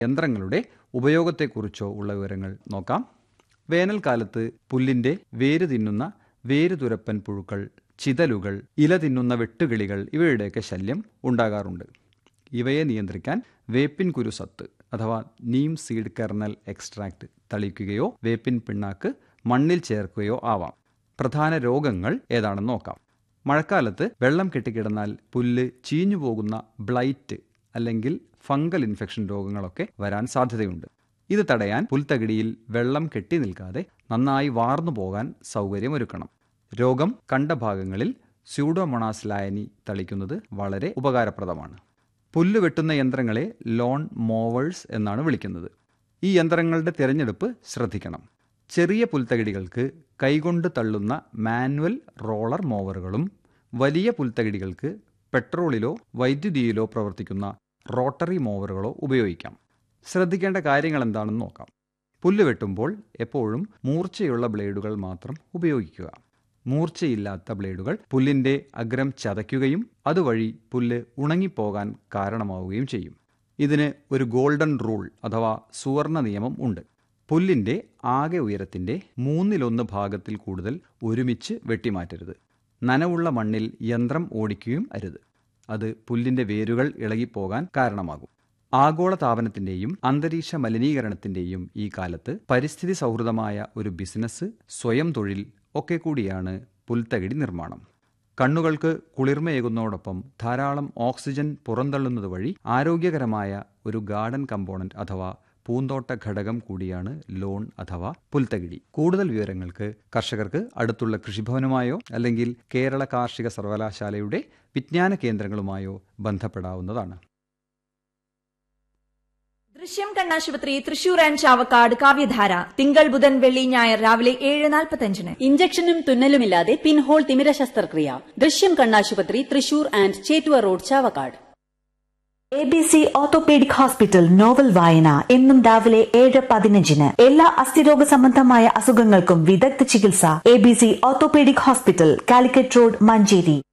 യന്ത്രങ്ങളുടെ ഉപയോഗത്തെക്കുറിച്ചോ ഉള്ള വിവരങ്ങൾ നോക്കാം വേനൽക്കാലത്ത് പുല്ലിന്റെ വേര് തിന്നുന്ന വേരുതുരപ്പൻ പുഴുക്കൾ ചിതലുകൾ ഇല തിന്നുന്ന വെട്ടുകിളികൾ ഇവയുടെയൊക്കെ ശല്യം ഉണ്ടാകാറുണ്ട് ഇവയെ നിയന്ത്രിക്കാൻ വേപ്പിൻ കുരുസത്ത് അഥവാ നീം സീഡ് കെർണൽ എക്സ്ട്രാക്ട് തളിക്കുകയോ വേപ്പിൻ പിണ്ണാക്ക് മണ്ണിൽ ചേർക്കുകയോ ആവാം പ്രധാന രോഗങ്ങൾ ഏതാണെന്ന് നോക്കാം മഴക്കാലത്ത് വെള്ളം കെട്ടിക്കിടന്നാൽ പുല്ല് ചീഞ്ഞു പോകുന്ന ബ്ലൈറ്റ് അല്ലെങ്കിൽ ഫംഗൽ ഇൻഫെക്ഷൻ രോഗങ്ങളൊക്കെ വരാൻ സാധ്യതയുണ്ട് ഇത് തടയാൻ പുൽത്തകിടിയിൽ വെള്ളം കെട്ടി നിൽക്കാതെ നന്നായി വാർന്നു പോകാൻ സൗകര്യമൊരുക്കണം രോഗം കണ്ട ഭാഗങ്ങളിൽ സ്യൂഡോമൊണാസ് ലായനി തളിക്കുന്നത് വളരെ ഉപകാരപ്രദമാണ് പുല്ല് വെട്ടുന്ന യന്ത്രങ്ങളെ ലോൺ മോവേഴ്സ് എന്നാണ് വിളിക്കുന്നത് ഈ യന്ത്രങ്ങളുടെ തിരഞ്ഞെടുപ്പ് ശ്രദ്ധിക്കണം ചെറിയ പുൽത്തകിടികൾക്ക് കൈകൊണ്ട് തള്ളുന്ന മാനുവൽ റോളർ മോവറുകളും വലിയ പുൽത്തകിടികൾക്ക് പെട്രോളിലോ വൈദ്യുതിയിലോ പ്രവർത്തിക്കുന്ന റോട്ടറി മോവറുകളോ ഉപയോഗിക്കാം ശ്രദ്ധിക്കേണ്ട കാര്യങ്ങൾ എന്താണെന്ന് നോക്കാം പുല്ല് വെട്ടുമ്പോൾ എപ്പോഴും മൂർച്ചയുള്ള ബ്ലേഡുകൾ മാത്രം ഉപയോഗിക്കുക മൂർച്ചയില്ലാത്ത ബ്ലേഡുകൾ പുല്ലിന്റെ അഗ്രം ചതയ്ക്കുകയും അതുവഴി പുല്ല് ഉണങ്ങിപ്പോകാൻ കാരണമാവുകയും ചെയ്യും ഇതിന് ഒരു ഗോൾഡൻ റൂൾ അഥവാ സുവർണ നിയമം ഉണ്ട് പുല്ലിന്റെ ആകെ ഉയരത്തിന്റെ മൂന്നിലൊന്ന് ഭാഗത്തിൽ കൂടുതൽ ഒരുമിച്ച് വെട്ടിമാറ്റരുത് നനവുള്ള മണ്ണിൽ യന്ത്രം ഓടിക്കുകയും അരുത് അത് പുല്ലിന്റെ വേരുകൾ ഇളകിപ്പോകാൻ കാരണമാകും ആഗോള താപനത്തിന്റെയും അന്തരീക്ഷ മലിനീകരണത്തിന്റെയും ഈ കാലത്ത് പരിസ്ഥിതി സൗഹൃദമായ ഒരു ബിസിനസ് സ്വയം തൊഴിൽ ഒക്കെ കൂടിയാണ് പുൽത്തകിടി നിർമ്മാണം കണ്ണുകൾക്ക് കുളിർമയേകുന്നതോടൊപ്പം ധാരാളം ഓക്സിജൻ പുറന്തള്ളുന്നത് വഴി ആരോഗ്യകരമായ ഒരു ഗാർഡൻ കമ്പോണന്റ് അഥവാ പൂന്തോട്ട ഘടകം കൂടിയാണ് ലോൺ അഥവാ പുൽത്തകിടി കൂടുതൽ വിവരങ്ങൾക്ക് കർഷകർക്ക് അടുത്തുള്ള കൃഷിഭവനുമായോ അല്ലെങ്കിൽ കേരള കാർഷിക സർവകലാശാലയുടെ വിജ്ഞാന കേന്ദ്രങ്ങളുമായോ ബന്ധപ്പെടാവുന്നതാണ് ദൃശ്യം കണ്ണാശുപത്രി തൃശൂർ ആൻഡ് ചാവക്കാട് കാവ്യധാര തിങ്കൾ ബുധൻ വെള്ളി ഞായർ രാവിലെ ഏഴ് നാൽപ്പത്തഞ്ചിന് ഇഞ്ചക്ഷനും തുന്നലുമില്ലാതെ പിൻഹോൾ തിമിര ശസ്ത്രക്രിയ ദൃശ്യം കണ്ണാശുപത്രി Thrissur and Chettuva road Chavakkad A B C orthopaedic hospital novel വായന എന്നും രാവിലെ ഏഴ് പതിനഞ്ചിന് എല്ലാ അസ്ഥിരോഗ സംബന്ധമായ അസുഖങ്ങൾക്കും വിദഗ്ധ ചികിത്സ A B C orthopaedic hospital Calicut road Manjeri